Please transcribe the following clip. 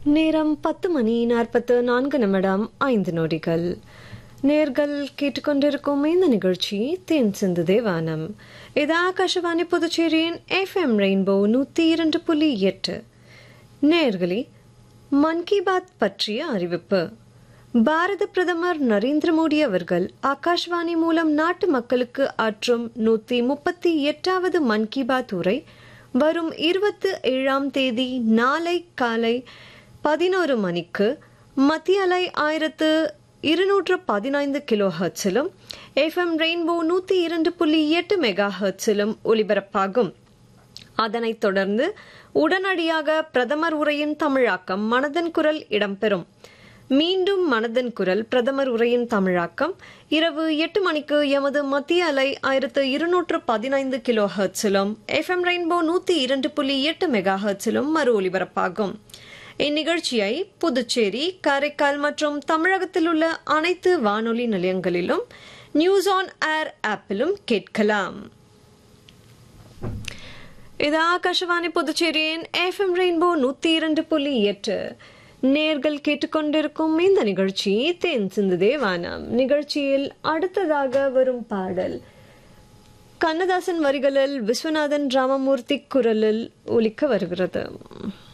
நேரம் பத்து மணி நாற்பத்து நான்கு நிமிடம் ஐந்து நொடிகள் நேர்கள் கேட்டுக்கொண்டிருக்கும் இந்த நிகழ்ச்சி தேன் சிந்து தேவானம் இது ஆகாஷவாணி புதுச்சேரியின் எஃப்எம் ரெயின்போ நூத்தி இரண்டு புள்ளி எட்டு நேர்களே மன் கி பாத் பற்றிய அறிவிப்பு பாரத பிரதமர் நரேந்திர மோடி அவர்கள் ஆகாஷ்வாணி மூலம் நாட்டு மக்களுக்கு ஆற்றும் நூத்தி முப்பத்தி எட்டாவது மன் கி பாத் உரை வரும் இருபத்தி ஏழாம் தேதி நாளை காலை பதினோரு மணிக்கு மத்திய அலை ஆயிரத்து இருநூற்று பதினைந்து கிலோ ஹர்ட்ஸிலும் எஃப்எம் ரெயின்போ நூத்தி இரண்டு புள்ளி எட்டு மெகா ஹர்ட்ஸிலும் ஒலிபரப்பாகும் அதனைத் தொடர்ந்து உடனடியாக பிரதமர் உரையின் தமிழாக்கம் மனதன் குரல் இடம்பெறும் மீண்டும் மனதன் குரல் பிரதமர் உரையின் தமிழாக்கம் இரவு எட்டு மணிக்கு எமது மத்திய அலை ஆயிரத்து இருநூற்று பதினைந்து கிலோ ஹர்ட்ஸிலும் எஃப்எம் ரெயின்போ நூத்தி இரண்டு புள்ளி எட்டு மெகா ஹர்ட்ஸிலும் மறு ஒலிபரப்பாகும் இந்நிகழ்ச்சியை புதுச்சேரி காரைக்கால் மற்றும் தமிழகத்தில் உள்ள அனைத்து வானொலி நிலையங்களிலும் நியூஸ் ஆன் ஏர் ஆப்பிலும் கேட்கலாம் இது ஆகாஷவாணி புதுச்சேரியின் எஃப்எம் ரெயின்போ நூத்தி இரண்டு புள்ளி எட்டு நேர்கள் கேட்டுக்கொண்டிருக்கும் இந்த நிகழ்ச்சி தேன் சிந்து தேவானம் நிகழ்ச்சியில் அடுத்ததாக வரும் பாடல் கண்ணதாசன் வரிகளில் விஸ்வநாதன் ராமமூர்த்தி குரலில் ஒலிக்க வருகிறது